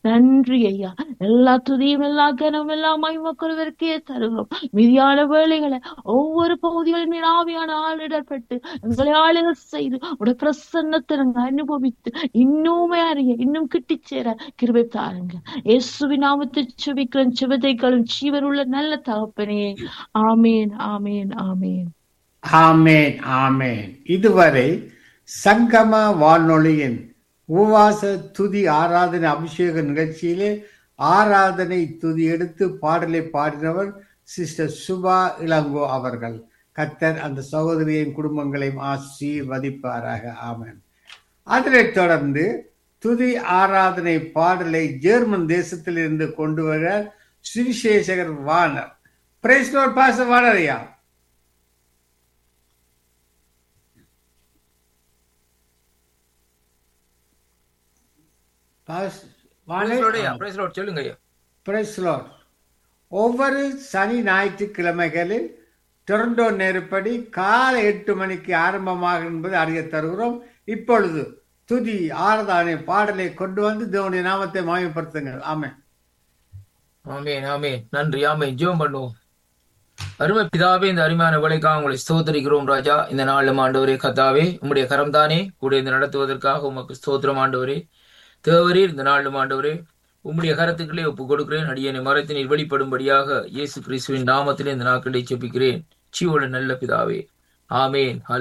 நன்றி ஐயா எல்லா துதியும் எல்லா கனம் எல்லா மகிமக்குழுவிற்கே தருகிறோம் மீதியான வேலைகளை ஒவ்வொரு பகுதிகளின் மேல் ஆவியான ஆளிடப்பட்டு எங்களை ஆளுக செய்து உடைய பிரசன்னத்தை நாங்கள் அனுபவித்து இன்னுமே அறிய இன்னும் கிட்டி சேர கிருபை தாருங்க இயேசுவின் நாமத்தை செபிக்கிறேன் செவதைகளும் ஜீவன் உள்ள நல்ல தகப்பனே ஆமேன் ஆமேன் ஆமேன் ஆமேன் ஆமேன் இதுவரை சங்கம வானொலியின் உபவாச துதி ஆராதனை அபிஷேக நிகழ்ச்சியிலே ஆராதனை துதி எடுத்து பாடலை பாடினவர் சிஸ்டர் சுபா இளங்கோ அவர்கள் கத்தர் அந்த சகோதரியின் குடும்பங்களையும் ஆசீர்வதிப்பாராக ஆமேன் அதனைத் தொடர்ந்து துதி ஆராதனை பாடலை ஜெர்மன் தேசத்திலிருந்து கொண்டு வர சுவிசேஷகர் வானர் பிரைஸ் லோட் பாச வானரையா பாஸ் Praise Lord ஐயா, praise Lord. சொல்லுங்க ஐயா பிரைஸ் லார்ட் ஒவ்வொரு சனி ஞாயிற்றுக்கிழமைகளில் டொரண்டோ நேரப்படி காலை எட்டு மணிக்கு ஆரம்பமாக என்பது அறிய தருகிறோம் இப்பொழுது துதி ஆராதனை பாடலை கொண்டு வந்து தேவனுடைய நாமத்தை மாயப்படுத்துங்கள் ஆமென் ஆமென் ஆமென் நன்றி ஆமென் ஜெபம் பண்ணுவோம் அருமை பிதாவே இந்த அருமையான வேலைக்காக உங்களை ஸ்தோத்திரிக்கிறோம் ராஜா இந்த நாளும் ஆண்டவரே கத்தாவே உம்முடைய கரம்தானே கூட இந்த நடத்துவதற்காக உமக்கு ஸ்தோத்திரம் ஆண்டவரே தேவரீர் இந்த நாளும் ஆண்டவரே உம்முடைய கரத்துக்களே ஒப்புக் கொடுக்கிறேன் அடியனை மரத்தினில் வெளிப்படும்படியாக இயேசு கிறிஸ்துவின் நாமத்திலே இந்த நாட்களை செப்பிக்கிறேன் சீவோட நல்ல பிதாவே ஆமேன்